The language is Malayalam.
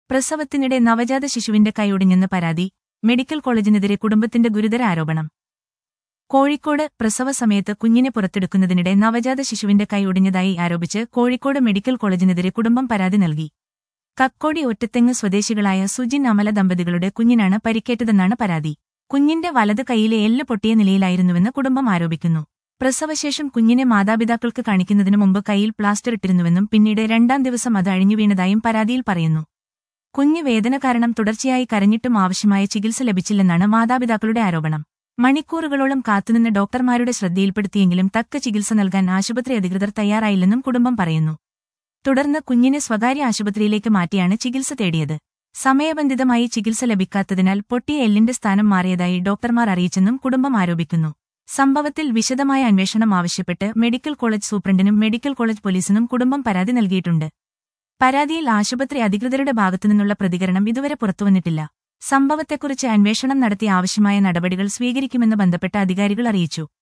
പ്രസവത്തിനിടെ നവജാത ശിശുവിന്റെ കൈയൊടിഞ്ഞെന്ന് പരാതി മെഡിക്കൽ കോളേജിനെതിരെ കുടുംബത്തിന്റെ ഗുരുതര ആരോപണം കോഴിക്കോട് പ്രസവ സമയത്ത് കുഞ്ഞിനെ പുറത്തെടുക്കുന്നതിനിടെ നവജാത ശിശുവിന്റെ കൈ ഒടിഞ്ഞതായി ആരോപിച്ച് കോഴിക്കോട് മെഡിക്കൽ കോളേജിനെതിരെ കുടുംബം പരാതി നൽകി കക്കോടി ഒറ്റത്തെങ്ങ് സ്വദേശികളായ സുജിൻ അമല ദമ്പതികളുടെ കുഞ്ഞിനാണ് പരിക്കേറ്റതെന്നാണ് പരാതി കുഞ്ഞിന്റെ വലത് കൈയിലെ എല്ല് പൊട്ടിയ നിലയിലായിരുന്നുവെന്ന് കുടുംബം ആരോപിക്കുന്നു പ്രസവശേഷം കുഞ്ഞിനെ മാതാപിതാക്കൾക്ക് കാണിക്കുന്നതിനു മുമ്പ് കൈയിൽ പ്ലാസ്റ്റർ ഇട്ടിരുന്നുവെന്നും പിന്നീട് രണ്ടാം ദിവസം അത് അഴിഞ്ഞുവീണതായും പരാതിയിൽ പറയുന്നു കുഞ്ഞ് വേദന കാരണം തുടർച്ചയായി കരഞ്ഞിട്ടും ആവശ്യമായ ചികിത്സ ലഭിച്ചില്ലെന്നാണ് മാതാപിതാക്കളുടെ ആരോപണം മണിക്കൂറുകളോളം കാത്തുനിന്ന് ഡോക്ടർമാരുടെ ശ്രദ്ധയിൽപ്പെടുത്തിയെങ്കിലും തക്ക ചികിത്സ നൽകാൻ ആശുപത്രി അധികൃതർ തയ്യാറായില്ലെന്നും കുടുംബം പറയുന്നു തുടർന്ന് കുഞ്ഞിനെ സ്വകാര്യ ആശുപത്രിയിലേക്ക് മാറ്റിയാണ് ചികിത്സ തേടിയത് സമയബന്ധിതമായി ചികിത്സ ലഭിക്കാത്തതിനാൽ പൊട്ടിയ എല്ലിന്റെ സ്ഥാനം മാറിയതായി ഡോക്ടർമാർ അറിയിച്ചെന്നും കുടുംബം ആരോപിക്കുന്നു സംഭവത്തിൽ വിശദമായ അന്വേഷണം ആവശ്യപ്പെട്ട് മെഡിക്കൽ കോളേജ് സൂപ്രണ്ടിനും മെഡിക്കൽ കോളേജ് പോലീസിനും കുടുംബം പരാതി നൽകിയിട്ടുണ്ട് പരാതിയിൽ ആശുപത്രി അധികൃതരുടെ ഭാഗത്തുനിന്നുള്ള പ്രതികരണം ഇതുവരെ പുറത്തുവന്നിട്ടില്ല സംഭവത്തെക്കുറിച്ച് അന്വേഷണം നടത്തി ആവശ്യമായ നടപടികൾ സ്വീകരിക്കുമെന്ന് ബന്ധപ്പെട്ട അധികാരികൾ അറിയിച്ചു